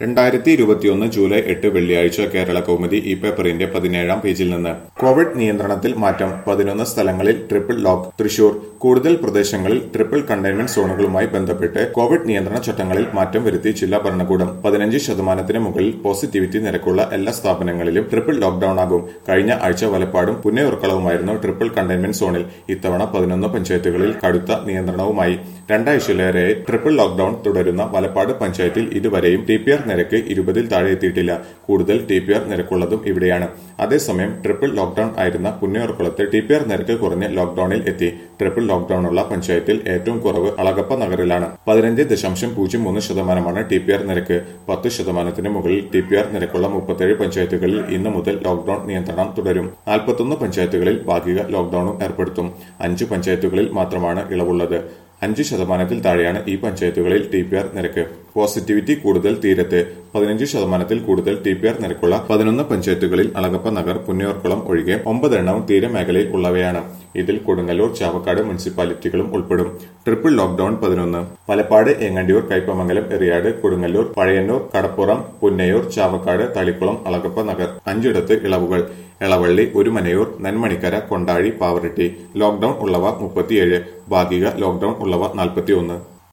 രണ്ടായിരത്തി ഇരുപത്തിയൊന്ന് ജൂലൈ എട്ട് വെള്ളിയാഴ്ച കേരള കൗമുദി ഈ പേപ്പറിന്റെ പതിനേഴാം പേജിൽ നിന്ന് കോവിഡ് നിയന്ത്രണത്തിൽ മാറ്റം പതിനൊന്ന് സ്ഥലങ്ങളിൽ ട്രിപ്പിൾ ലോക്ക് തൃശൂർ കൂടുതൽ പ്രദേശങ്ങളിൽ ട്രിപ്പിൾ കണ്ടെയ്ൻമെന്റ് സോണുകളുമായി ബന്ധപ്പെട്ട് കോവിഡ് നിയന്ത്രണ ചട്ടങ്ങളിൽ മാറ്റം വരുത്തി ജില്ലാ ഭരണകൂടം പതിനഞ്ച് ശതമാനത്തിന് മുകളിൽ പോസിറ്റിവിറ്റി നിരക്കുള്ള എല്ലാ സ്ഥാപനങ്ങളിലും ട്രിപ്പിൾ ലോക്ഡൌൺ ആകും കഴിഞ്ഞ ആഴ്ച വലപ്പാടും പുന്നയൂർക്കളവുമായിരുന്നു ട്രിപ്പിൾ കണ്ടെയ്ൻമെന്റ് സോണിൽ ഇത്തവണ പതിനൊന്ന് പഞ്ചായത്തുകളിൽ കടുത്ത നിയന്ത്രണവുമായി രണ്ടാഴ്ചയിലേറെയായി ട്രിപ്പിൾ ലോക്ഡൌൺ തുടരുന്ന വലപ്പാട് പഞ്ചായത്തിൽ ഇതുവരെയും ടി പി ആർ നിരക്ക് ഇരുപതിൽ താഴെ എത്തിയിട്ടില്ല കൂടുതൽ ടി പി ആർ നിരക്കുള്ളതും ഇവിടെയാണ് അതേസമയം ട്രിപ്പിൾ ലോക്ഡൌൺ ആയിരുന്ന പുന്നയൂർക്കുളത്ത് ടി പി ആർ നിരക്ക് കുറഞ്ഞ് ലോക്ഡൌണിൽ എത്തി ട്രിപ്പിൾ ലോക്ഡൌൺ ഉള്ള പഞ്ചായത്തിൽ ഏറ്റവും കുറവ് അളഗപ്പ നഗറിലാണ് പതിനഞ്ച് ദശാംശം പൂജ്യം മൂന്ന് ശതമാനമാണ് ടി പി ആർ നിരക്ക് പത്ത് ശതമാനത്തിന് മുകളിൽ ടി പി ആർ നിരക്കുള്ള മുപ്പത്തേഴ് പഞ്ചായത്തുകളിൽ ഇന്നു മുതൽ ലോക്ഡൌൺ നിയന്ത്രണം തുടരും നാൽപ്പത്തൊന്ന് പഞ്ചായത്തുകളിൽ ഭാഗിക ലോക്ഡൌണും ഏർപ്പെടുത്തും അഞ്ച് പഞ്ചായത്തുകളിൽ മാത്രമാണ് ഇളവുള്ളത് അഞ്ച് ശതമാനത്തിൽ താഴെയാണ് ഈ പഞ്ചായത്തുകളിൽ ടി പി ആർ നിരക്ക് പോസിറ്റിവിറ്റി കൂടുതൽ തീരത്ത് പതിനഞ്ച് ശതമാനത്തിൽ കൂടുതൽ ടി പി ആർ നിരക്കുള്ള പതിനൊന്ന് പഞ്ചായത്തുകളിൽ അളഗപ്പ നഗർ പുന്നയൂർക്കുളം ഒഴികെ ഒമ്പതെണ്ണവും തീരമേഖലയിൽ ഉള്ളവയാണ് ഇതിൽ കൊടുങ്ങല്ലൂർ ചാവക്കാട് മുനിസിപ്പാലിറ്റികളും ഉൾപ്പെടും ട്രിപ്പിൾ ലോക്ഡൌൺ പതിനൊന്ന് പലപ്പാട് ഏങ്ങണ്ടിയൂർ കൈപ്പമംഗലം എറിയാട് കൊടുങ്ങല്ലൂർ പഴയന്നൂർ കടപ്പുറം പുന്നയൂർ ചാവക്കാട് തളിക്കുളം അളഗപ്പ നഗർ അഞ്ചിടത്ത് ഇളവുകൾ എളവള്ളി ഒരുമനയൂർ നെന്മണിക്കര കൊണ്ടാഴി പാവറട്ടി ലോക്ഡൌൺ ഉള്ളവ മുപ്പത്തിയേഴ് ഭാഗിക ലോക്ഡൌൺ ഉള്ളവ നാൽപ്പത്തിയൊന്ന്